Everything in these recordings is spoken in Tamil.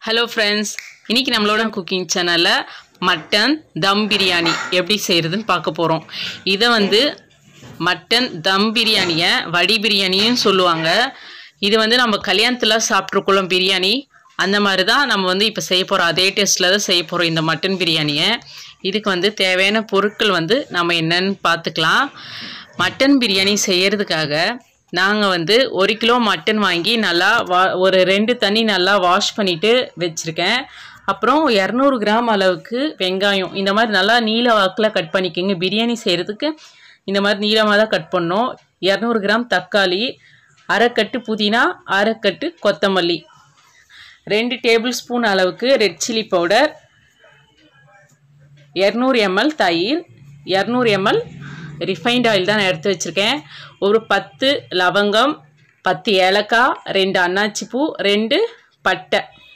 ஹலோ ஃப்ரெண்ட்ஸ் இன்னைக்கு நம்மளோட குக்கிங் சேனலில் மட்டன் தம் பிரியாணி எப்படி செய்கிறதுன்னு பார்க்க போகிறோம் இதை வந்து மட்டன் தம் பிரியாணியை வடி பிரியாணியும் சொல்லுவாங்க இது வந்து நம்ம கல்யாணத்தில் சாப்பிட்ருக்குள்ளோம் பிரியாணி அந்த மாதிரி தான் நம்ம வந்து இப்போ செய்ய போகிறோம் அதே டேஸ்ட்டில் தான் செய்ய போகிறோம் இந்த மட்டன் பிரியாணியை இதுக்கு வந்து தேவையான பொருட்கள் வந்து நம்ம என்னன்னு பார்த்துக்கலாம் மட்டன் பிரியாணி செய்யறதுக்காக நாங்கள் வந்து ஒரு கிலோ மட்டன் வாங்கி நல்லா வா ஒரு ரெண்டு தண்ணி நல்லா வாஷ் பண்ணிவிட்டு வச்சுருக்கேன் அப்புறம் இரநூறு கிராம் அளவுக்கு வெங்காயம் இந்த மாதிரி நல்லா நீல வாக்கில் கட் பண்ணிக்கோங்க பிரியாணி செய்கிறதுக்கு இந்த மாதிரி நீளமாக தான் கட் பண்ணோம் இரநூறு கிராம் தக்காளி அரைக்கட்டு புதினா அரைக்கட்டு கொத்தமல்லி ரெண்டு டேபிள் ஸ்பூன் அளவுக்கு ரெட் சில்லி பவுடர் இரநூறு எம்எல் தயிர் இரநூறு எம்எல் ரிஃபைண்ட் ஆயில் தான் நான் எடுத்து வச்சுருக்கேன் ஒரு பத்து லவங்கம் பத்து ஏலக்காய் ரெண்டு அன்னாச்சி பூ ரெண்டு பட்டை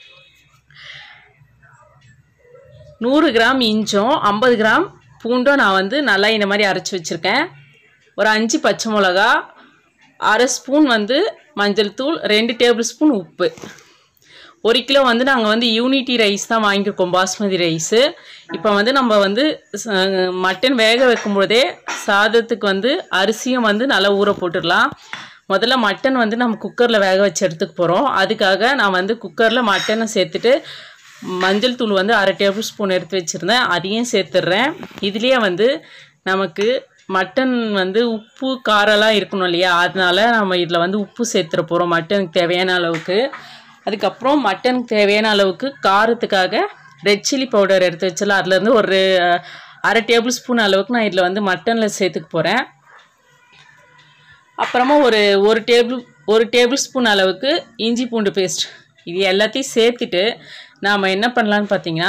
நூறு கிராம் இஞ்சும் ஐம்பது கிராம் பூண்டும் நான் வந்து நல்லா இந்த மாதிரி அரைச்சி வச்சுருக்கேன் ஒரு அஞ்சு பச்சை மிளகா அரை ஸ்பூன் வந்து மஞ்சள் தூள் ரெண்டு டேபிள் ஸ்பூன் உப்பு ஒரு கிலோ வந்து நாங்கள் வந்து யூனிட்டி ரைஸ் தான் வாங்கியிருக்கோம் பாஸ்மதி ரைஸு இப்போ வந்து நம்ம வந்து ச- மட்டன் வேக வைக்கும்போதே சாதத்துக்கு வந்து அரிசியும் வந்து நல்லா ஊற போட்டுடலாம் முதல்ல மட்டன் வந்து நம்ம குக்கரில் வேக வச்சு எடுத்துக்க போகிறோம் அதுக்காக நான் வந்து குக்கரில் மட்டனை சேர்த்துட்டு மஞ்சள் தூள் வந்து அரை டேபிள் ஸ்பூன் எடுத்து வச்சுருந்தேன் அதையும் சேர்த்துடுறேன் இதுலேயே வந்து நமக்கு மட்டன் வந்து உப்பு காரெல்லாம் இருக்கணும் இல்லையா அதனால நம்ம இதில் வந்து உப்பு சேர்த்துற போகிறோம் மட்டனுக்கு தேவையான அளவுக்கு அதுக்கப்புறம் மட்டனுக்கு தேவையான அளவுக்கு காரத்துக்காக ரெட் சில்லி பவுடர் எடுத்து வச்சல அதுலேருந்து ஒரு அஹ், அரை டேபிள் ஸ்பூன் அளவுக்கு நான் இதில் வந்து மட்டனில் சேர்த்துக்க போகிறேன் அப்புறமா ஒரு ஒரு டேபிள் ஒரு டேபிள் ஸ்பூன் அளவுக்கு இஞ்சி பூண்டு பேஸ்ட் இது எல்லாத்தையும் சேர்த்துட்டு நாம் என்ன பண்ணலான்னு பார்த்தீங்கன்னா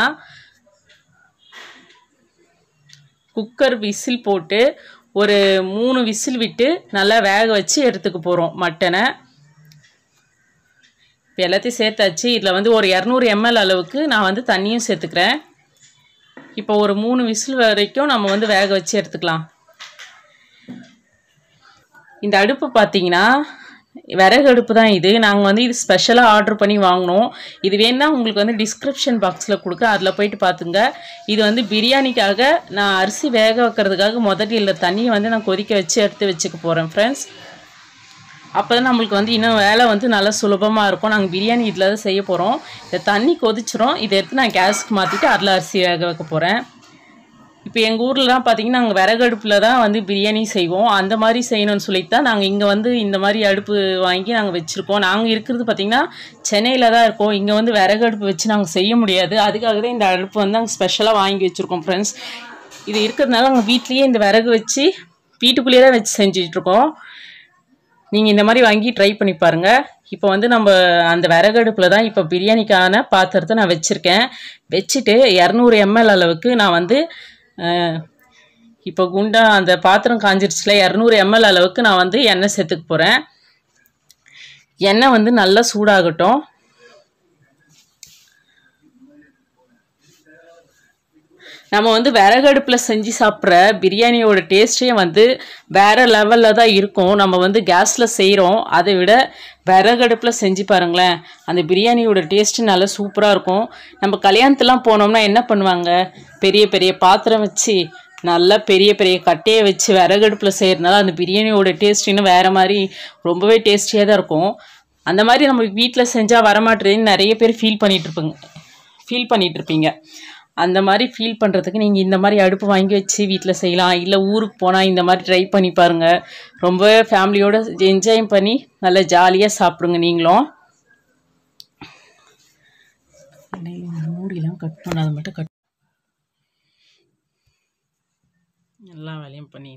குக்கர் விசில் போட்டு ஒரு மூணு விசில் விட்டு நல்லா வேக வச்சு எடுத்துக்க போகிறோம் மட்டனை இப்போ எல்லாத்தையும் சேர்த்தாச்சு இதில் வந்து ஒரு இரநூறு எம்எல் அளவுக்கு நான் வந்து தண்ணியும் சேர்த்துக்கிறேன் இப்போ ஒரு மூணு விசில் வரைக்கும் நம்ம வந்து வேக வச்சு எடுத்துக்கலாம் இந்த அடுப்பு பார்த்தீங்கன்னா விறகு அடுப்பு தான் இது நாங்கள் வந்து இது ஸ்பெஷலாக ஆர்டர் பண்ணி வாங்கினோம் இது வேணா உங்களுக்கு வந்து டிஸ்கிரிப்ஷன் பாக்ஸில் கொடுக்க அதில் போயிட்டு பார்த்துங்க இது வந்து பிரியாணிக்காக நான் அரிசி வேக வைக்கிறதுக்காக முதல்ல இல்லை தண்ணியை வந்து நான் கொதிக்க வச்சு எடுத்து வச்சுக்க போகிறேன் ஃப்ரெண்ட்ஸ் அப்போ தான் நம்மளுக்கு வந்து இன்னும் வேலை வந்து நல்லா சுலபமாக இருக்கும் நாங்கள் பிரியாணி இதில் தான் செய்ய போகிறோம் இந்த தண்ணி கொதிச்சிரும் இதை எடுத்து நான் கேஸுக்கு மாற்றிட்டு அதில் அரிசி வேக வைக்க போகிறேன் இப்போ எங்கள் ஊர்லலாம் பார்த்தீங்கன்னா நாங்கள் விறகு அடுப்பில் தான் வந்து பிரியாணி செய்வோம் அந்த மாதிரி செய்யணும்னு சொல்லிட்டு தான் நாங்கள் இங்கே வந்து இந்த மாதிரி அடுப்பு வாங்கி நாங்கள் வச்சுருக்கோம் நாங்கள் இருக்கிறது பார்த்தீங்கன்னா சென்னையில் தான் இருக்கோம் இங்கே வந்து விறகு அடுப்பு வச்சு நாங்கள் செய்ய முடியாது அதுக்காக தான் இந்த அடுப்பு வந்து நாங்கள் ஸ்பெஷலாக வாங்கி வச்சுருக்கோம் ஃப்ரெண்ட்ஸ் இது இருக்கிறதுனால நாங்கள் வீட்லேயே இந்த விறகு வச்சு வீட்டுக்குள்ளேயே தான் வச்சு செஞ்சிட்ருக்கோம் நீங்கள் இந்த மாதிரி வாங்கி ட்ரை பண்ணி பாருங்கள் இப்போ வந்து நம்ம அந்த விறகு அடுப்பில் தான் இப்போ பிரியாணிக்கான பாத்திரத்தை நான் வச்சுருக்கேன் வச்சுட்டு இரநூறு எம்எல் அளவுக்கு நான் வந்து அஹ், இப்போ குண்டா அந்த பாத்திரம் காஞ்சிருச்சுல இரநூறு எம்எல் அளவுக்கு நான் வந்து எண்ணெய் சேர்த்துக்க போகிறேன் எண்ணெய் வந்து நல்லா சூடாகட்டும் நம்ம வந்து விறகு அடுப்பில் செஞ்சு சாப்பிட்ற பிரியாணியோட டேஸ்ட்டே வந்து வேற லெவலில் தான் இருக்கும் நம்ம வந்து கேஸில் செய்கிறோம் அதை விட விறகு அடுப்பில் செஞ்சு பாருங்களேன் அந்த பிரியாணியோட டேஸ்ட்டு நல்லா சூப்பராக இருக்கும் நம்ம கல்யாணத்துலாம் போனோம்னா என்ன பண்ணுவாங்க பெரிய பெரிய பாத்திரம் வச்சு நல்லா பெரிய பெரிய கட்டையை வச்சு விறகு அடுப்பில் செய்கிறதுனால அந்த பிரியாணியோட டேஸ்ட் இன்னும் வேறு மாதிரி ரொம்பவே டேஸ்டியாக தான் இருக்கும் அந்த மாதிரி நம்ம வீட்டில் செஞ்சால் வரமாட்டேதுன்னு நிறைய பேர் ஃபீல் பண்ணிட்டு இருப்பாங்க ஃபீல் பண்ணிட்டு இருப்பீங்க அந்த மாதிரி ஃபீல் பண்ணுறதுக்கு நீங்கள் இந்த மாதிரி அடுப்பு வாங்கி வச்சு வீட்டில் செய்யலாம் இல்லை ஊருக்கு போனால் இந்த மாதிரி ட்ரை பண்ணி பாருங்கள் ரொம்ப ஃபேமிலியோடு என்ஜாய் பண்ணி நல்லா ஜாலியாக சாப்பிடுங்க நீங்களும் மூடிலாம் கட் பண்ணாத மட்டும் கட் எல்லா வேலையும் பண்ணி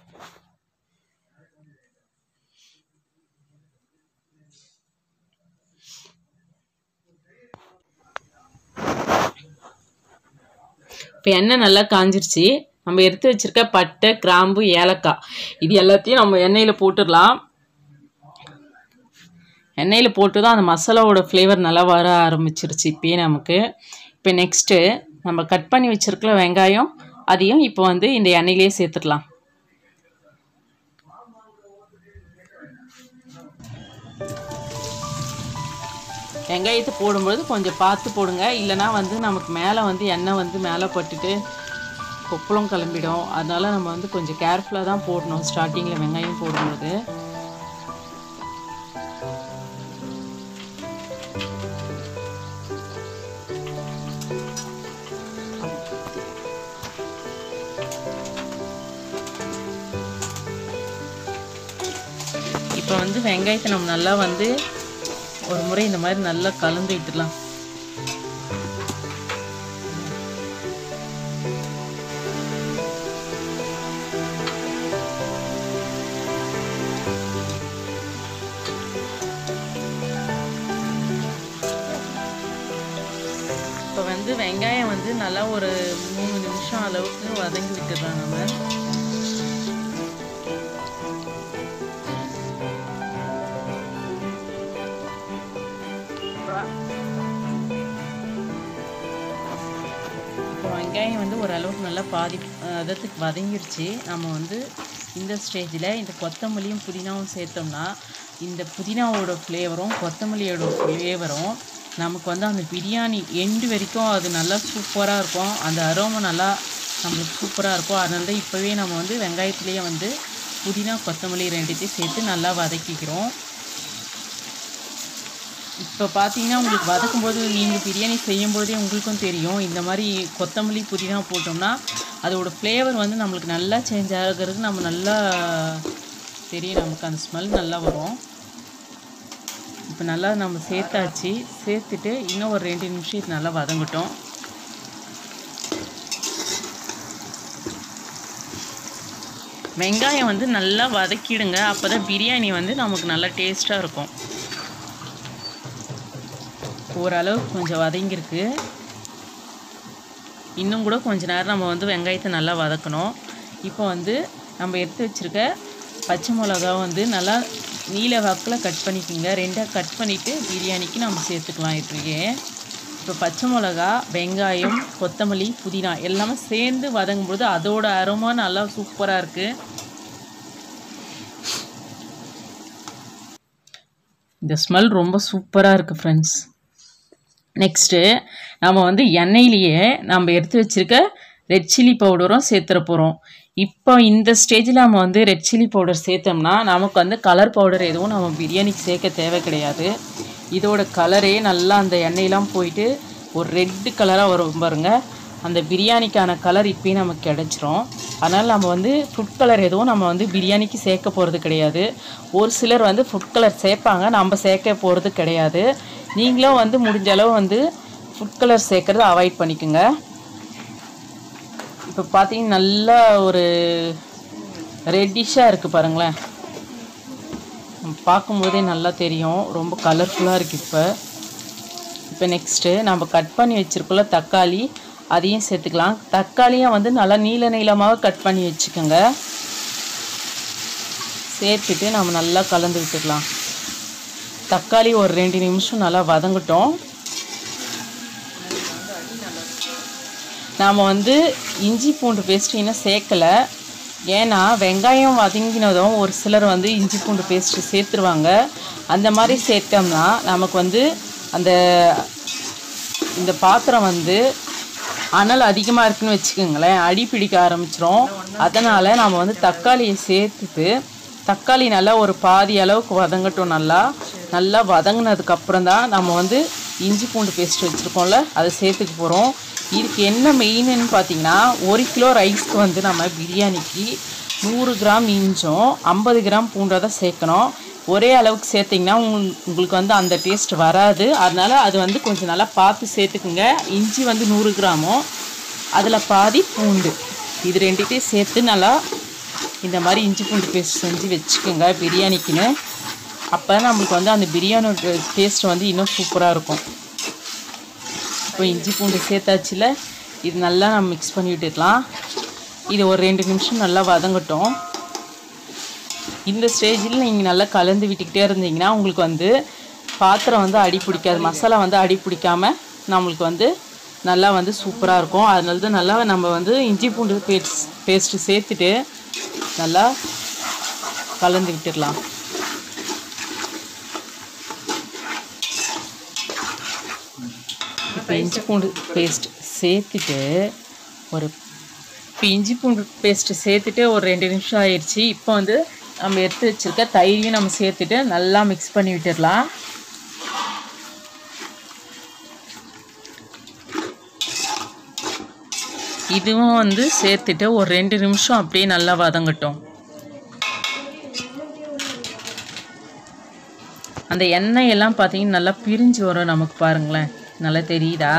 இப்போ எண்ணெய் நல்லா காஞ்சிருச்சு நம்ம எடுத்து வச்சிருக்க பட்டை கிராம்பு ஏலக்காய் இது எல்லாத்தையும் நம்ம எண்ணெயில் போட்டுடலாம் எண்ணெயில் போட்டு தான் அந்த மசாலாவோட ஃப்ளேவர் நல்லா வர ஆரம்பிச்சிருச்சு இப்பயே நமக்கு இப்போ நெக்ஸ்ட்டு நம்ம கட் பண்ணி வச்சிருக்கல வெங்காயம் அதையும் இப்போ வந்து இந்த எண்ணெயிலே சேர்த்துடலாம் வெங்காயத்தை போடும்பொழுது கொஞ்சம் பார்த்து போடுங்க இல்லைனா வந்து நமக்கு மேலே வந்து எண்ணெய் வந்து மேலே பட்டுட்டு கொப்பளம் கிளம்பிடும் அதனால நம்ம வந்து கொஞ்சம் கேர்ஃபுல்லாக தான் போடணும் ஸ்டார்டிங்கில் வெங்காயம் போடும்போது இப்போ வந்து வெங்காயத்தை நம்ம நல்லா வந்து ஒரு முறை இந்த மாதிரி நல்லா கலந்து விட்டுடலாம் இப்போ வந்து வெங்காயம் வந்து நல்லா ஒரு மூணு நிமிஷம் அளவுக்கு வதங்கி விட்டுடலாம் நம்ம இப்போ வெங்காயம் வந்து ஓரளவுக்கு நல்லா பாதி அதத்துக்கு வதங்கிருச்சு நம்ம வந்து இந்த ஸ்டேஜில் இந்த கொத்தமல்லியும் புதினாவும் சேர்த்தோம்னா இந்த புதினாவோட ஃப்ளேவரும் கொத்தமல்லியோட ஃப்ளேவரும் நமக்கு வந்து அந்த பிரியாணி எண்டு வரைக்கும் அது நல்லா சூப்பராக இருக்கும் அந்த அரோமா நல்லா நம்மளுக்கு சூப்பராக இருக்கும் அதனால தான் இப்போவே நம்ம வந்து வெங்காயத்துலேயே வந்து புதினா கொத்தமல்லி ரெண்டுத்தையும் சேர்த்து நல்லா வதக்கிக்கிறோம் இப்போ பார்த்தீங்கன்னா உங்களுக்கு வதக்கும்போது நீங்கள் பிரியாணி செய்யும்போதே உங்களுக்கும் தெரியும் இந்த மாதிரி கொத்தமல்லி புதினா போட்டோம்னா அதோட ஃப்ளேவர் வந்து நம்மளுக்கு நல்லா சேஞ்ச் ஆகிறது நம்ம நல்லா தெரியும் நமக்கு அந்த ஸ்மெல் நல்லா வரும் இப்போ நல்லா நம்ம சேர்த்தாச்சு சேர்த்துட்டு இன்னும் ஒரு ரெண்டு நிமிஷம் இது நல்லா வதங்கட்டும் வெங்காயம் வந்து நல்லா வதக்கிடுங்க அப்போ தான் பிரியாணி வந்து நமக்கு நல்லா டேஸ்ட்டாக இருக்கும் ஓரளவுக்கு கொஞ்சம் வதங்கியிருக்கு இன்னும் கூட கொஞ்ச நேரம் நம்ம வந்து வெங்காயத்தை நல்லா வதக்கணும் இப்போ வந்து நம்ம எடுத்து வச்சுருக்க பச்சை மிளகா வந்து நல்லா நீல வாக்கில் கட் பண்ணிக்கோங்க ரெண்டாக கட் பண்ணிவிட்டு பிரியாணிக்கு நம்ம சேர்த்துக்கலாம் இப்படியே இப்போ பச்சை மிளகா வெங்காயம் கொத்தமல்லி புதினா எல்லாமே சேர்ந்து வதங்கும்போது அதோட அரோமா நல்லா சூப்பராக இருக்குது இந்த ஸ்மெல் ரொம்ப சூப்பராக இருக்குது ஃப்ரெண்ட்ஸ் நெக்ஸ்ட்டு நம்ம வந்து எண்ணெயிலேயே நம்ம எடுத்து வச்சுருக்க ரெட் சில்லி பவுடரும் சேர்த்துற போகிறோம் இப்போ இந்த ஸ்டேஜில் நம்ம வந்து ரெட் சில்லி பவுடர் சேர்த்தோம்னா நமக்கு வந்து கலர் பவுடர் எதுவும் நம்ம பிரியாணிக்கு சேர்க்க தேவை கிடையாது இதோட கலரே நல்லா அந்த எண்ணெயெலாம் போயிட்டு ஒரு ரெட்டு கலராக வரும் பாருங்க அந்த பிரியாணிக்கான கலர் இப்போயும் நமக்கு கிடச்சிரும் அதனால் நம்ம வந்து ஃபுட் கலர் எதுவும் நம்ம வந்து பிரியாணிக்கு சேர்க்க போகிறது கிடையாது ஒரு சிலர் வந்து ஃபுட் கலர் சேர்ப்பாங்க நம்ம சேர்க்க போகிறது கிடையாது நீங்களும் வந்து முடிஞ்ச அளவு வந்து ஃபுட் கலர் சேர்க்குறத அவாய்ட் பண்ணிக்கோங்க இப்போ பார்த்தீங்கன்னா நல்லா ஒரு ரெட்டிஷாக இருக்குது பாருங்களேன் பார்க்கும்போதே நல்லா தெரியும் ரொம்ப கலர்ஃபுல்லாக இருக்குது இப்போ இப்போ நெக்ஸ்ட்டு நம்ம கட் பண்ணி வச்சுருக்கோம்ல தக்காளி அதையும் சேர்த்துக்கலாம் தக்காளியும் வந்து நல்லா நீள நீளமாக கட் பண்ணி வச்சுக்கோங்க சேர்த்துட்டு நம்ம நல்லா கலந்து விட்டுக்கலாம் தக்காளி ஒரு ரெண்டு நிமிஷம் நல்லா வதங்கட்டும் நாம் வந்து இஞ்சி பூண்டு பேஸ்ட் இன்னும் சேர்க்கலை ஏன்னா வெங்காயம் வதங்கினதும் ஒரு சிலர் வந்து இஞ்சி பூண்டு பேஸ்ட்டு சேர்த்துருவாங்க அந்த மாதிரி சேர்த்தோம்னா நமக்கு வந்து அந்த இந்த பாத்திரம் வந்து அனல் அதிகமாக இருக்குன்னு வச்சுக்கோங்களேன் அடி பிடிக்க ஆரம்பிச்சிரும் அதனால் நம்ம வந்து தக்காளியை சேர்த்துட்டு தக்காளி நல்லா ஒரு பாதி அளவுக்கு வதங்கட்டும் நல்லா நல்லா வதங்கினதுக்கப்புறம் தான் நம்ம வந்து இஞ்சி பூண்டு பேஸ்ட் வச்சுருக்கோம்ல அதை சேர்த்துக்க போகிறோம் இதுக்கு என்ன மெயின்னு பார்த்தீங்கன்னா ஒரு கிலோ ரைஸ்க்கு வந்து நம்ம பிரியாணிக்கு நூறு கிராம் இஞ்சும் ஐம்பது கிராம் பூண்டை தான் சேர்க்கணும் ஒரே அளவுக்கு சேர்த்திங்கன்னா உங்க- உங்களுக்கு வந்து அந்த டேஸ்ட் வராது அதனால் அது வந்து கொஞ்சம் நல்லா பார்த்து சேர்த்துக்குங்க இஞ்சி வந்து நூறு கிராமும் அதில் பாதி பூண்டு இது ரெண்டுத்தையும் சேர்த்து நல்லா இந்த மாதிரி இஞ்சி பூண்டு பேஸ்ட் செஞ்சு வச்சுக்கோங்க பிரியாணிக்குன்னு அப்போ நம்மளுக்கு வந்து அந்த பிரியாணியோட டேஸ்ட் வந்து இன்னும் சூப்பராக இருக்கும் இப்போ இஞ்சி பூண்டு சேர்த்தாச்சுல இது நல்லா நம்ம மிக்ஸ் பண்ணி விட்டுடலாம் இது ஒரு ரெண்டு நிமிஷம் நல்லா வதங்கட்டும் இந்த ஸ்டேஜில் நீங்கள் நல்லா கலந்து விட்டுக்கிட்டே இருந்தீங்கன்னா உங்களுக்கு வந்து பாத்திரம் வந்து அடி பிடிக்காது மசாலா வந்து அடி பிடிக்காம நம்மளுக்கு வந்து நல்லா வந்து சூப்பராக இருக்கும் அதனால தான் நல்லா நம்ம வந்து இஞ்சி பூண்டு பேஸ்ட் பேஸ்ட்டு சேர்த்துட்டு நல்லா கலந்து விட்டுடலாம் இப்போ இஞ்சி பூண்டு பேஸ்ட் சேர்த்துட்டு ஒரு இப்போ இஞ்சி பூண்டு பேஸ்ட்டு சேர்த்துட்டு ஒரு ரெண்டு நிமிஷம் ஆயிடுச்சு இப்போ வந்து நம்ம எடுத்து வச்சுருக்க தயிரையும் நம்ம சேர்த்துட்டு நல்லா மிக்ஸ் பண்ணி விட்டுடலாம் இதுவும் வந்து சேர்த்துட்டு ஒரு ரெண்டு நிமிஷம் அப்படியே நல்லா வதங்கட்டும் அந்த எண்ணெய் எல்லாம் பார்த்தீங்கன்னா நல்லா பிரிஞ்சு வரும் நமக்கு பாருங்களேன் நல்லா தெரியுதா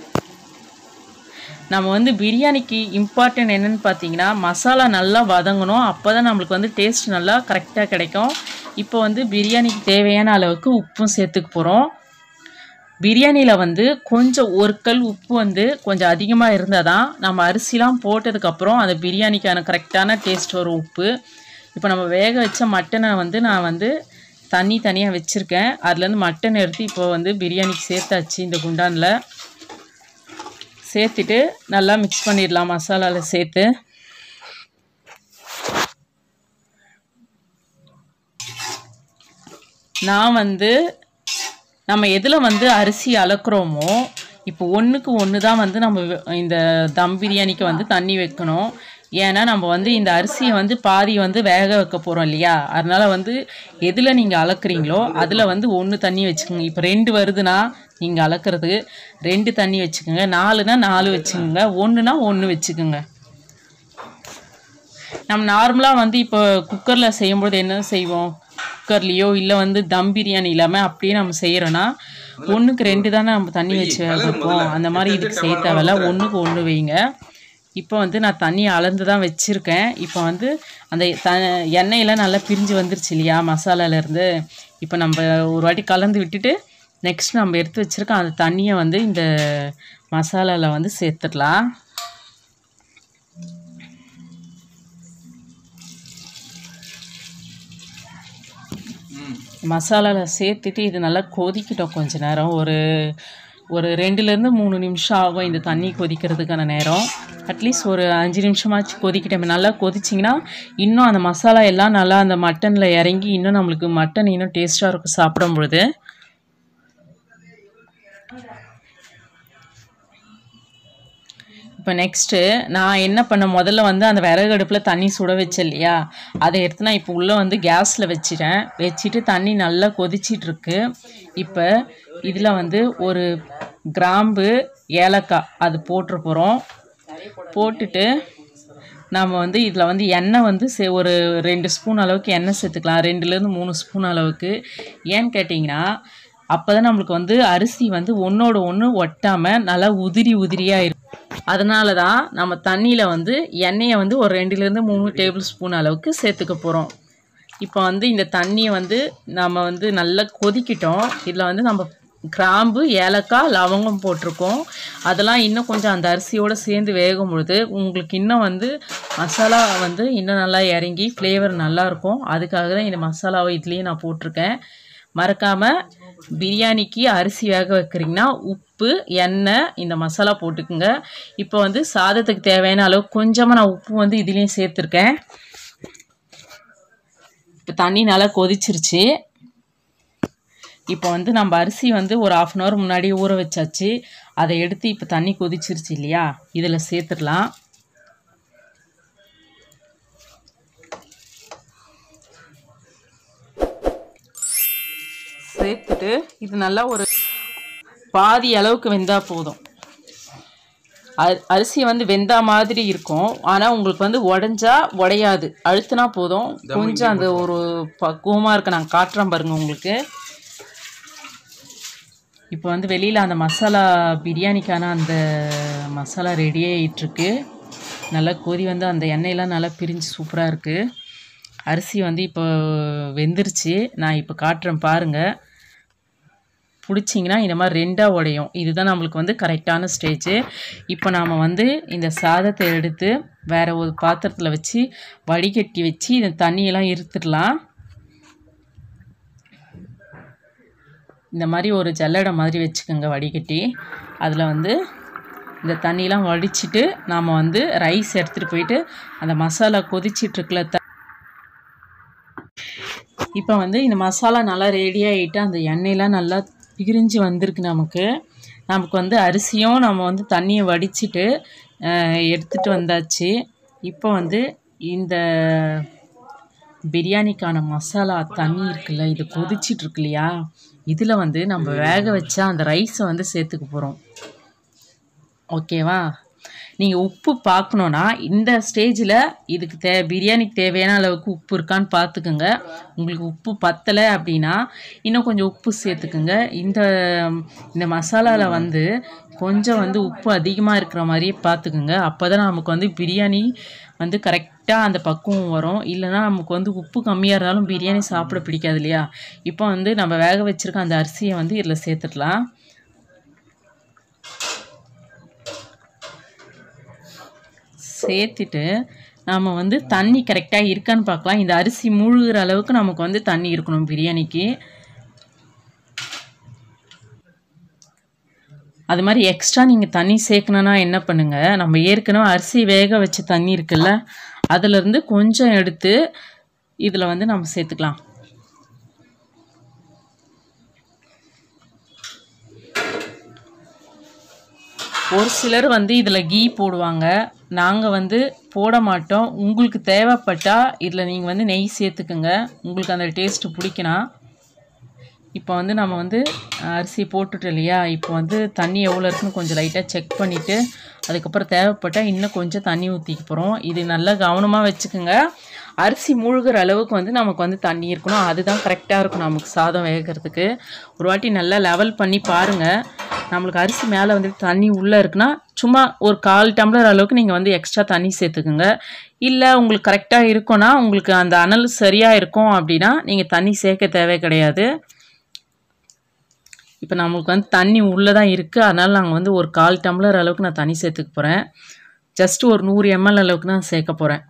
நம்ம வந்து பிரியாணிக்கு இம்பார்ட்டன்ட் என்னன்னு பார்த்தீங்கன்னா மசாலா நல்லா வதங்கணும் அப்போ தான் நம்மளுக்கு வந்து டேஸ்ட் நல்லா கரெக்டாக கிடைக்கும் இப்போ வந்து பிரியாணிக்கு தேவையான அளவுக்கு உப்பும் சேர்த்துக்க போகிறோம் பிரியாணியில் வந்து கொஞ்சம் ஒரு கல் உப்பு வந்து கொஞ்சம் அதிகமாக இருந்தால் தான் நம்ம அரிசிலாம் போட்டதுக்கப்புறம் அந்த பிரியாணிக்கான கரெக்டான டேஸ்ட் வரும் உப்பு இப்போ நம்ம வேக வச்ச மட்டனை வந்து நான் வந்து தண்ணி தனியாக வச்சுருக்கேன் அதுலேருந்து மட்டன் எடுத்து இப்போ வந்து பிரியாணிக்கு சேர்த்தாச்சு இந்த குண்டானில் சேர்த்துட்டு நல்லா மிக்ஸ் பண்ணிடலாம் மசாலாவில் சேர்த்து நான் வந்து நம்ம எதில் வந்து அரிசி அளக்குறோமோ இப்போ ஒன்றுக்கு ஒன்று தான் வந்து நம்ம வெ- இந்த தம் பிரியாணிக்கு வந்து தண்ணி வைக்கணும் ஏன்னா நம்ம வந்து இந்த அரிசியை வந்து பாதி வந்து வேக வைக்க போகிறோம் இல்லையா அதனால வந்து எதில் நீங்கள் அளக்குறீங்களோ அதில் வந்து ஒன்று தண்ணி வச்சுக்கோங்க இப்போ ரெண்டு வருதுன்னா நீங்கள் அளக்குறது ரெண்டு தண்ணி வச்சுக்கோங்க நாலுனா நாலு வச்சுக்கோங்க ஒன்றுனா ஒன்று வச்சுக்கோங்க நம்ம நார்மலாக வந்து இப்போ குக்கரில் செய்யும்போது என்ன செய்வோம் குக்கர்லேயோ இல்லை வந்து தம் பிரியாணி இல்லாமல் அப்படியே நம்ம செய்கிறோன்னா ஒன்றுக்கு ரெண்டு தானே நம்ம தண்ணி வச்சு வேக வைப்போம் அந்த மாதிரி இதுக்கு செய்ய தேவையில்ல ஒன்றுக்கு ஒன்று வைங்க இப்போ வந்து நான் தண்ணி அளந்து தான் வச்சுருக்கேன் இப்போ வந்து அந்த த எண்ணெயெல்லாம் நல்லா பிரிஞ்சு வந்துருச்சு இல்லையா மசாலாலேருந்து இப்போ நம்ம ஒரு வாட்டி கலந்து விட்டுட்டு நெக்ஸ்ட் நம்ம எடுத்து வச்சுருக்க அந்த தண்ணியை வந்து இந்த மசாலாவில் வந்து சேர்த்துடலாம் மசாலாவில் சேர்த்துட்டு இது நல்லா கொதிக்கிட்டோம் கொஞ்ச நேரம் ஒரு ஒரு ரெண்டுலேருந்து மூணு நிமிஷம் ஆகும் இந்த தண்ணி கொதிக்கிறதுக்கான நேரம் அட்லீஸ்ட் ஒரு அஞ்சு நிமிஷமாச்சு கொதிக்கிட்டோம் நல்லா கொதிச்சிங்கன்னா இன்னும் அந்த மசாலா எல்லாம் நல்லா அந்த மட்டனில் இறங்கி இன்னும் நம்மளுக்கு மட்டன் இன்னும் டேஸ்ட்டாக இருக்கும் சாப்பிடும் பொழுது இப்போ நெக்ஸ்ட்டு நான் என்ன பண்ண முதல்ல வந்து அந்த விறகு அடுப்பில் தண்ணி சுட வச்சேன் இல்லையா அதை எடுத்து நான் இப்போ உள்ளே வந்து கேஸில் வச்சிட்டேன் வச்சுட்டு தண்ணி நல்லா கொதிச்சிட்டு இருக்கு இப்போ இதில் வந்து ஒரு கிராம்பு ஏலக்காய் அது போட்டுற போகிறோம் போட்டுட்டு நம்ம வந்து இதில் வந்து எண்ணெய் வந்து சே ஒரு ரெண்டு ஸ்பூன் அளவுக்கு எண்ணெய் சேர்த்துக்கலாம் ரெண்டுலேருந்து மூணு ஸ்பூன் அளவுக்கு ஏன்னு கேட்டிங்கன்னா அப்போ தான் நம்மளுக்கு வந்து அரிசி வந்து ஒன்றோட ஒன்று ஒட்டாமல் நல்லா உதிரி உதிரியாக இருக்கும் அதனால தான் நம்ம தண்ணியில் வந்து எண்ணெயை வந்து ஒரு ரெண்டுலேருந்து மூணு டேபிள் ஸ்பூன் அளவுக்கு சேர்த்துக்க போகிறோம் இப்போ வந்து இந்த தண்ணியை வந்து நம்ம வந்து நல்லா கொதிக்கிட்டோம் இதில் வந்து நம்ம கிராம்பு ஏலக்காய் லவங்கம் போட்டிருக்கோம் அதெல்லாம் இன்னும் கொஞ்சம் அந்த அரிசியோடு சேர்ந்து வேகும் பொழுது உங்களுக்கு இன்னும் வந்து மசாலா வந்து இன்னும் நல்லா இறங்கி ஃப்ளேவர் நல்லாயிருக்கும் அதுக்காக தான் இந்த மசாலாவை இதுலேயே நான் போட்டிருக்கேன் மறக்காமல் பிரியாணிக்கு அரிசி வேக வைக்கிறீங்கன்னா உப்பு எண்ணெய் இந்த மசாலா போட்டுக்குங்க இப்போ வந்து சாதத்துக்கு தேவையான அளவு கொஞ்சமாக நான் உப்பு வந்து இதுலேயும் சேர்த்துருக்கேன் இப்போ தண்ணி நல்லா கொதிச்சிருச்சு இப்போ வந்து நம்ம அரிசி வந்து ஒரு ஆஃப் அன் ஹவர் முன்னாடி ஊற வச்சாச்சு அதை எடுத்து இப்போ தண்ணி கொதிச்சிருச்சு இல்லையா இதில் சேர்த்துடலாம் சேர்த்துட்டு இது நல்லா ஒரு பாதி அளவுக்கு வெந்தால் போதும் அரி- அரிசி வந்து வெந்தா மாதிரி இருக்கும் ஆனால் உங்களுக்கு வந்து உடஞ்சா உடையாது அழுத்தினா போதும் கொஞ்சம் அந்த ஒரு பக்குவமாக இருக்கு நான் காட்டுறேன் பாருங்க உங்களுக்கு இப்போ வந்து வெளியில் அந்த மசாலா பிரியாணிக்கான அந்த மசாலா ரெடி ஆகிட்டுருக்கு நல்லா கொதி வந்து அந்த எண்ணெயெல்லாம் நல்லா பிரிஞ்சு சூப்பராக இருக்குது அரிசி வந்து இப்போ வெந்துருச்சு நான் இப்போ காட்டுறேன் பாருங்கள் பிடிச்சிங்கன்னா இந்த மாதிரி ரெண்டாக உடையும் இதுதான் நம்மளுக்கு வந்து கரெக்டான ஸ்டேஜு இப்போ நாம் வந்து இந்த சாதத்தை எடுத்து வேறு ஒரு பாத்திரத்தில் வச்சு வடிகட்டி வச்சு இந்த தண்ணியெல்லாம் இருத்துடலாம் இந்த மாதிரி ஒரு ஜல்லடை மாதிரி வச்சுக்கோங்க வடிகட்டி அதில் வந்து இந்த தண்ணியெலாம் வடிச்சிட்டு நாம் வந்து ரைஸ் எடுத்துகிட்டு போயிட்டு அந்த மசாலா கொதிச்சிட்ருக்குல த இப்போ வந்து இந்த மசாலா நல்லா ரெடி ஆகிட்டு அந்த எண்ணெயெலாம் நல்லா பிரிஞ்சு வந்திருக்கு நமக்கு நமக்கு வந்து அரிசியும் நம்ம வந்து தண்ணியை வடிச்சிட்டு எடுத்துகிட்டு வந்தாச்சு இப்போ வந்து இந்த பிரியாணிக்கான மசாலா தண்ணி இருக்குல்ல இது கொதிச்சிட்டு இருக்கு இல்லையா இதில் வந்து நம்ம வேக வச்ச அந்த ரைஸை வந்து சேர்த்துக்க போகிறோம் ஓகேவா நீங்கள் உப்பு பார்க்கணுன்னா இந்த ஸ்டேஜில் இதுக்கு தே பிரியாணிக்கு தேவையான அளவுக்கு உப்பு இருக்கான்னு பார்த்துக்குங்க உங்களுக்கு உப்பு பத்தலை அப்படின்னா இன்னும் கொஞ்சம் உப்பு சேர்த்துக்குங்க இந்த இந்த மசாலாவில் வந்து கொஞ்சம் வந்து உப்பு அதிகமாக இருக்கிற மாதிரியே பார்த்துக்குங்க அப்போ தான் நமக்கு வந்து பிரியாணி வந்து கரெக்டாக அந்த பக்குவம் வரும் இல்லைன்னா நமக்கு வந்து உப்பு கம்மியாக இருந்தாலும் பிரியாணி சாப்பிட பிடிக்காது இல்லையா இப்போ வந்து நம்ம வேக வச்சுருக்க அந்த அரிசியை வந்து இதில் சேர்த்துடலாம் சேர்த்துட்டு நாம் வந்து தண்ணி கரெக்டாக இருக்கான்னு பார்க்கலாம் இந்த அரிசி மூழ்கிற அளவுக்கு நமக்கு வந்து தண்ணி இருக்கணும் பிரியாணிக்கு அது மாதிரி எக்ஸ்ட்ரா நீங்கள் தண்ணி சேர்க்கணுன்னா என்ன பண்ணுங்கள் நம்ம ஏற்கனவே அரிசி வேக வச்ச தண்ணி இருக்குல்ல அதிலிருந்து கொஞ்சம் எடுத்து இதில் வந்து நம்ம சேர்த்துக்கலாம் ஒரு சிலர் வந்து இதில் கீ போடுவாங்க நாங்கள் வந்து போட மாட்டோம் உங்களுக்கு தேவைப்பட்டால் இதில் நீங்கள் வந்து நெய் சேர்த்துக்குங்க உங்களுக்கு அந்த டேஸ்ட்டு பிடிக்கணும் இப்போ வந்து நம்ம வந்து அரிசி போட்டுட்டோம் இல்லையா இப்போ வந்து தண்ணி எவ்வளோ இருக்குன்னு கொஞ்சம் லைட்டாக செக் பண்ணிவிட்டு அதுக்கப்புறம் தேவைப்பட்டால் இன்னும் கொஞ்சம் தண்ணி ஊற்றிக்க போகிறோம் இது நல்லா கவனமாக வச்சுக்கோங்க அரிசி மூழ்கிற அளவுக்கு வந்து நமக்கு வந்து தண்ணி இருக்கணும் அதுதான் கரெக்டாக இருக்கும் நமக்கு சாதம் வேகிறதுக்கு ஒரு வாட்டி நல்லா லெவல் பண்ணி பாருங்கள் நம்மளுக்கு அரிசி மேலே வந்து தண்ணி உள்ளே இருக்குன்னா சும்மா ஒரு கால் டம்ளர் அளவுக்கு நீங்கள் வந்து எக்ஸ்ட்ரா தண்ணி சேர்த்துக்குங்க இல்லை உங்களுக்கு கரெக்டாக இருக்கும்னா உங்களுக்கு அந்த அனல் சரியாக இருக்கும் அப்படின்னா நீங்கள் தண்ணி சேர்க்க தேவை கிடையாது இப்போ நம்மளுக்கு வந்து தண்ணி உள்ளே தான் இருக்குது அதனால் நாங்கள் வந்து ஒரு கால் டம்ளர் அளவுக்கு நான் தண்ணி சேர்த்துக்க போகிறேன் ஜஸ்ட் ஒரு நூறு எம்எல் அளவுக்கு தான் சேர்க்க போகிறேன்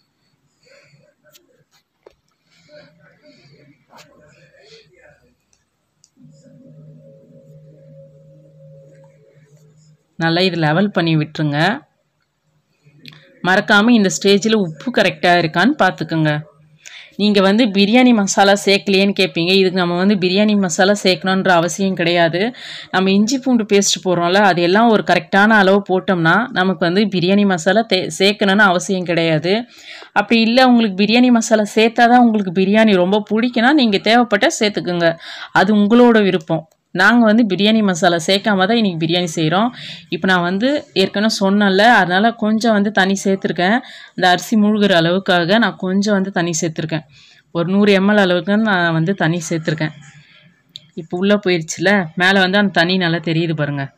நல்லா இது லெவல் பண்ணி விட்டுருங்க மறக்காமல் இந்த ஸ்டேஜில் உப்பு கரெக்டாக இருக்கான்னு பார்த்துக்குங்க நீங்கள் வந்து பிரியாணி மசாலா சேர்க்கலையேன்னு கேட்பீங்க இதுக்கு நம்ம வந்து பிரியாணி மசாலா சேர்க்கணுன்ற அவசியம் கிடையாது நம்ம இஞ்சி பூண்டு பேஸ்ட் போடுறோம்ல அது எல்லாம் ஒரு கரெக்டான அளவு போட்டோம்னா நமக்கு வந்து பிரியாணி மசாலா தே சேர்க்கணுன்னு அவசியம் கிடையாது அப்படி இல்லை உங்களுக்கு பிரியாணி மசாலா சேர்த்தா தான் உங்களுக்கு பிரியாணி ரொம்ப பிடிக்குன்னா நீங்கள் தேவைப்பட்டால் சேர்த்துக்குங்க அது உங்களோட விருப்பம் நாங்கள் வந்து பிரியாணி மசாலா சேர்க்காம தான் இன்றைக்கி பிரியாணி செய்கிறோம் இப்போ நான் வந்து ஏற்கனவே சொன்னேன்ல அதனால் கொஞ்சம் வந்து தண்ணி சேர்த்துருக்கேன் இந்த அரிசி மூழ்கிற அளவுக்காக நான் கொஞ்சம் வந்து தண்ணி சேர்த்துருக்கேன் ஒரு நூறு எம்எல் அளவுக்கு நான் வந்து தண்ணி சேர்த்துருக்கேன் இப்போ உள்ளே போயிடுச்சுல மேலே வந்து அந்த தண்ணி நல்லா தெரியுது பாருங்கள்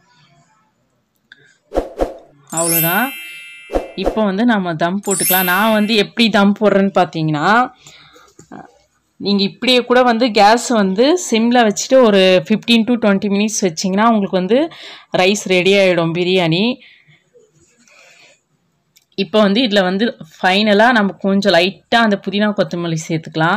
அவ்வளோதான் இப்போ வந்து நம்ம தம் போட்டுக்கலாம் நான் வந்து எப்படி தம் போடுறேன்னு பார்த்தீங்கன்னா நீங்கள் இப்படியே கூட வந்து கேஸ் வந்து சிம்மில் வச்சுட்டு ஒரு ஃபிஃப்டீன் டு டுவெண்ட்டி மினிட்ஸ் வச்சிங்கன்னா உங்களுக்கு வந்து ரைஸ் ரெடி ஆகிடும் பிரியாணி இப்போ வந்து இதில் வந்து ஃபைனலாக நம்ம கொஞ்சம் லைட்டாக அந்த புதினா கொத்தமல்லி சேர்த்துக்கலாம்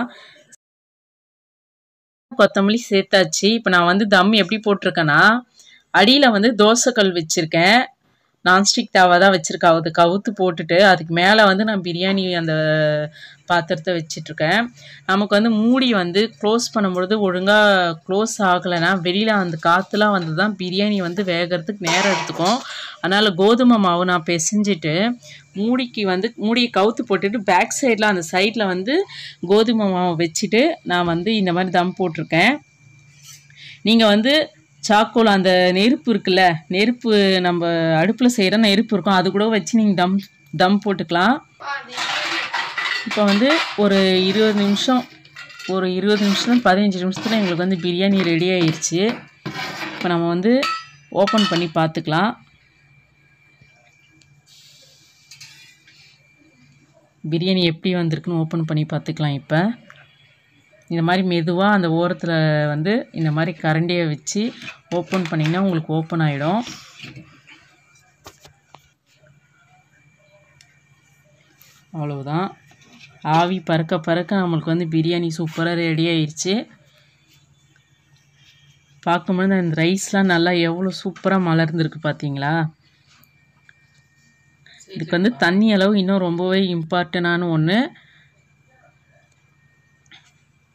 கொத்தமல்லி சேர்த்தாச்சு இப்போ நான் வந்து தம் எப்படி போட்டிருக்கேன்னா அடியில் வந்து தோசைக்கல் வச்சுருக்கேன் நான்ஸ்டிக் தாவா தான் வச்சுருக்கேன் அது கவுத்து போட்டுட்டு அதுக்கு மேலே வந்து நான் பிரியாணி அந்த பாத்திரத்தை வச்சிட்ருக்கேன் நமக்கு வந்து மூடி வந்து க்ளோஸ் பண்ணும்பொழுது ஒழுங்காக க்ளோஸ் ஆகலைன்னா வெளியில் அந்த காற்றுலாம் வந்து தான் பிரியாணி வந்து வேகிறதுக்கு நேரம் எடுத்துக்கும் அதனால் கோதுமை மாவு நான் பிசைஞ்சிட்டு மூடிக்கு வந்து மூடியை கவுத்து போட்டுட்டு பேக் சைடில் அந்த சைடில் வந்து கோதுமை மாவு வச்சுட்டு நான் வந்து இந்த மாதிரி தம் போட்டிருக்கேன் நீங்கள் வந்து சாக்கோல் அந்த நெருப்பு இருக்குல்ல நெருப்பு நம்ம அடுப்பில் செய்கிற நெருப்பு இருக்கும் அது கூட வச்சு நீங்கள் தம் தம் போட்டுக்கலாம் இப்போ வந்து ஒரு இருபது நிமிஷம் ஒரு இருபது நிமிஷம் பதினஞ்சு நிமிஷத்தில் எங்களுக்கு வந்து பிரியாணி ரெடி ஆயிடுச்சு இப்போ நம்ம வந்து ஓப்பன் பண்ணி பார்த்துக்கலாம் பிரியாணி எப்படி வந்திருக்குன்னு ஓப்பன் பண்ணி பார்த்துக்கலாம் இப்போ இந்த மாதிரி மெதுவாக அந்த ஓரத்தில் வந்து இந்த மாதிரி கரண்டியை வச்சு ஓப்பன் பண்ணிங்கன்னா உங்களுக்கு ஓப்பன் ஆகிடும் அவ்வளவுதான் ஆவி பறக்க பறக்க நம்மளுக்கு வந்து பிரியாணி சூப்பராக ரெடி ஆயிடுச்சு பார்க்கும்போது அந்த ரைஸ்லாம் நல்லா எவ்வளோ சூப்பராக மலர்ந்துருக்கு பார்த்தீங்களா இதுக்கு வந்து தண்ணி அளவு இன்னும் ரொம்பவே இம்பார்ட்டண்டான ஒன்று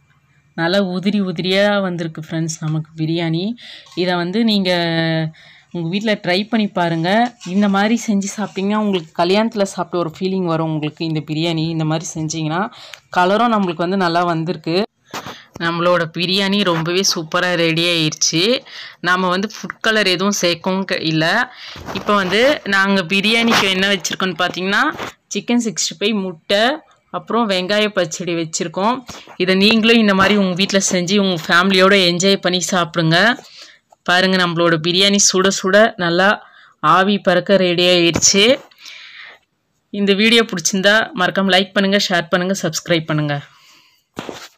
நல்லா உதிரி உதிரியாக வந்திருக்கு ஃப்ரெண்ட்ஸ் நமக்கு பிரியாணி இதை வந்து நீங்கள் உங்கள் வீட்டில் ட்ரை பண்ணி பாருங்கள் இந்த மாதிரி செஞ்சு சாப்பிட்டிங்கன்னா உங்களுக்கு கல்யாணத்தில் சாப்பிட்ட ஒரு ஃபீலிங் வரும் உங்களுக்கு இந்த பிரியாணி இந்த மாதிரி செஞ்சிங்கன்னா கலரும் நம்மளுக்கு வந்து நல்லா வந்திருக்கு நம்மளோட பிரியாணி ரொம்பவே சூப்பராக ரெடி ஆயிடுச்சு நாம் வந்து ஃபுட் கலர் எதுவும் சேர்க்கவும் க- இல்லை இப்போ வந்து நாங்கள் பிரியாணிக்கு என்ன வச்சுருக்கோன்னு பார்த்தீங்கன்னா சிக்கன் சிக்ஸ்டி ஃபைவ் முட்டை அப்புறம் வெங்காய பச்சடி வச்சுருக்கோம் இதை நீங்களும் இந்த மாதிரி உங்கள் வீட்டில் செஞ்சு உங்கள் ஃபேமிலியோடு என்ஜாய் பண்ணி சாப்பிடுங்க பாருங்கள் நம்மளோட பிரியாணி சுட சுட நல்லா ஆவி பறக்க ரெடி ஆயிடுச்சு இந்த வீடியோ பிடிச்சிருந்தா மறக்காம லைக் பண்ணுங்கள் ஷேர் பண்ணுங்கள் சப்ஸ்கிரைப் பண்ணுங்கள்